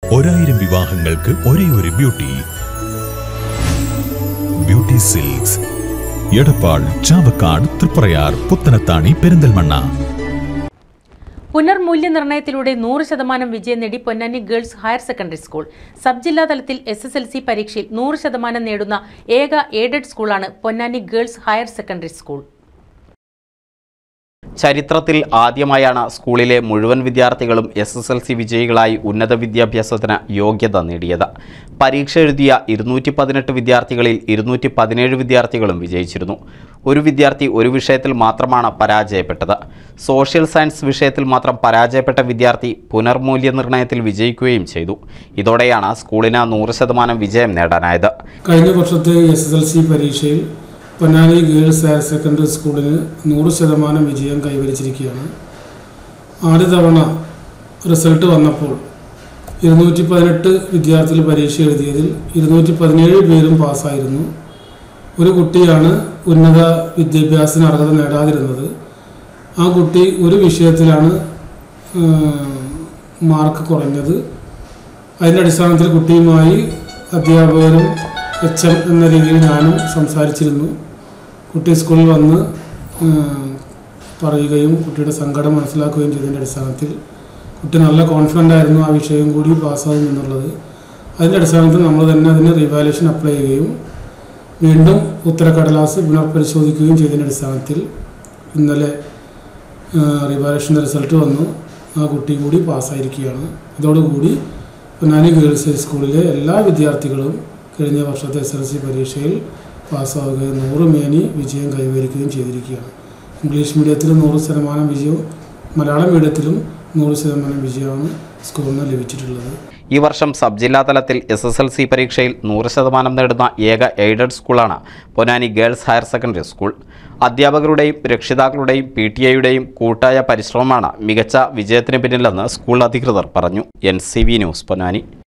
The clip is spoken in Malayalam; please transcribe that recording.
ഒരായിരം വിവാഹങ്ങൾക്ക് ഒരേ ഒരു beauty beauty silks Edappal Chavakkad Triprayar Puthanathani Perinthalmanna പുനർമൂല്യനിർണ്ണയത്തിലൂടെ നൂറ് ശതമാനം വിജയം നേടി Ponnani girls higher secondary school sub ജില്ലാ തലത്തിൽ എസ് എസ് എൽ സി പരീക്ഷയിൽ നൂറ് ശതമാനം നേടുന്ന ഏക എയ്ഡഡ് സ്കൂളാണ് Ponnani girls higher secondary school ചരിത്രത്തിൽ ആദ്യമായാണ് സ്കൂളിലെ മുഴുവൻ വിദ്യാർത്ഥികളും എസ് എസ് എൽ സി വിജയികളായി ഉന്നത വിദ്യാഭ്യാസത്തിന് യോഗ്യത നേടിയത് പരീക്ഷ എഴുതിയ ഇരുന്നൂറ്റി പതിനെട്ട് വിദ്യാർത്ഥികളിൽ ഇരുന്നൂറ്റി പതിനേഴ് വിദ്യാർത്ഥികളും വിജയിച്ചിരുന്നു ഒരു വിദ്യാർത്ഥി ഒരു വിഷയത്തിൽ മാത്രമാണ് പരാജയപ്പെട്ടത് സോഷ്യൽ സയൻസ് വിഷയത്തിൽ മാത്രം പരാജയപ്പെട്ട വിദ്യാർത്ഥി പുനർമൂല്യനിർണ്ണയത്തിൽ വിജയിക്കുകയും ചെയ്തു ഇതോടെയാണ് സ്കൂളിന് നൂറ് ശതമാനം വിജയം നേടാനായത് കഴിഞ്ഞ വർഷത്തെ എസ് എസ് എൽ സി പരീക്ഷയിൽ പൊന്നാനി ഗേൾസ് ഹയർ സെക്കൻഡറി സ്കൂളിന് നൂറ് ശതമാനം വിജയം കൈവരിച്ചിരിക്കുകയാണ് ആദ്യ തവണ റിസൾട്ട് വന്നപ്പോൾ ഇരുന്നൂറ്റി പതിനെട്ട് വിദ്യാർത്ഥികൾ പരീക്ഷ എഴുതിയതിൽ ഇരുന്നൂറ്റി പതിനേഴ് പേരും പാസ്സായിരുന്നു ഒരു കുട്ടിയാണ് ഉന്നത വിദ്യാഭ്യാസത്തിന് അർഹത നേടാതിരുന്നത് ആ കുട്ടി ഒരു വിഷയത്തിലാണ് മാർക്ക് കുറഞ്ഞത് അതിൻ്റെ അടിസ്ഥാനത്തിൽ കുട്ടിയുമായി അധ്യാപകരും എച്ച് എം എന്ന രീതിയിൽ ഞാനും സംസാരിച്ചിരുന്നു കുട്ടി സ്കൂളിൽ വന്ന് ഉം, പറയുകയും കുട്ടിയുടെ സങ്കടം മനസ്സിലാക്കുകയും ചെയ്തതിൻ്റെ അടിസ്ഥാനത്തിൽ കുട്ടി നല്ല കോൺഫിഡൻ്റ് ആയിരുന്നു ആ വിഷയം കൂടി പാസ്സാകും എന്നുള്ളത് അതിൻ്റെ അടിസ്ഥാനത്തിൽ നമ്മൾ തന്നെ അതിന് റിവാലുവേഷൻ അപ്ലൈ ചെയ്യുകയും വീണ്ടും ഉത്തരക്കടലാസ് പുനർപരിശോധിക്കുകയും ചെയ്തതിൻ്റെ അടിസ്ഥാനത്തിൽ ഇന്നലെ റിവാലുവേഷൻ്റെ റിസൾട്ട് വന്നു ആ കുട്ടി കൂടി പാസ്സായിരിക്കുകയാണ് ഇതോടുകൂടി പൊന്നാനി ഗേൾസ് ഹൈസ്കൂളിലെ എല്ലാ വിദ്യാർത്ഥികളും കഴിഞ്ഞ വർഷത്തെ എസ് എൽ സി പരീക്ഷയിൽ പാസ്സാവുകയും നൂറ് മേനി വിജയം കൈവരിക്കുകയും ചെയ്തിരിക്കുകയാണ് ഇംഗ്ലീഷ് മീഡിയത്തിൽ നൂറ് ശതമാനം വിജയവും മലയാളം മീഡിയത്തിലും നൂറ് ശതമാനം വിജയമാണ് സ്കൂളിന് ലഭിച്ചിട്ടുള്ളത് ഈ വർഷം സബ് ജില്ലാ തലത്തിൽ എസ് എസ് എൽ സി പരീക്ഷയിൽ നൂറ് ശതമാനം നേടുന്ന ഏക എയ്ഡഡ് സ്കൂളാണ് Ponnani girls higher secondary school അധ്യാപകരുടെയും രക്ഷിതാക്കളുടെയും പി ടി എയുടെയും കൂട്ടായ പരിശ്രമമാണ് മികച്ച വിജയത്തിന് പിന്നിലെന്ന് സ്കൂൾ അധികൃതർ പറഞ്ഞു N C V news Ponnani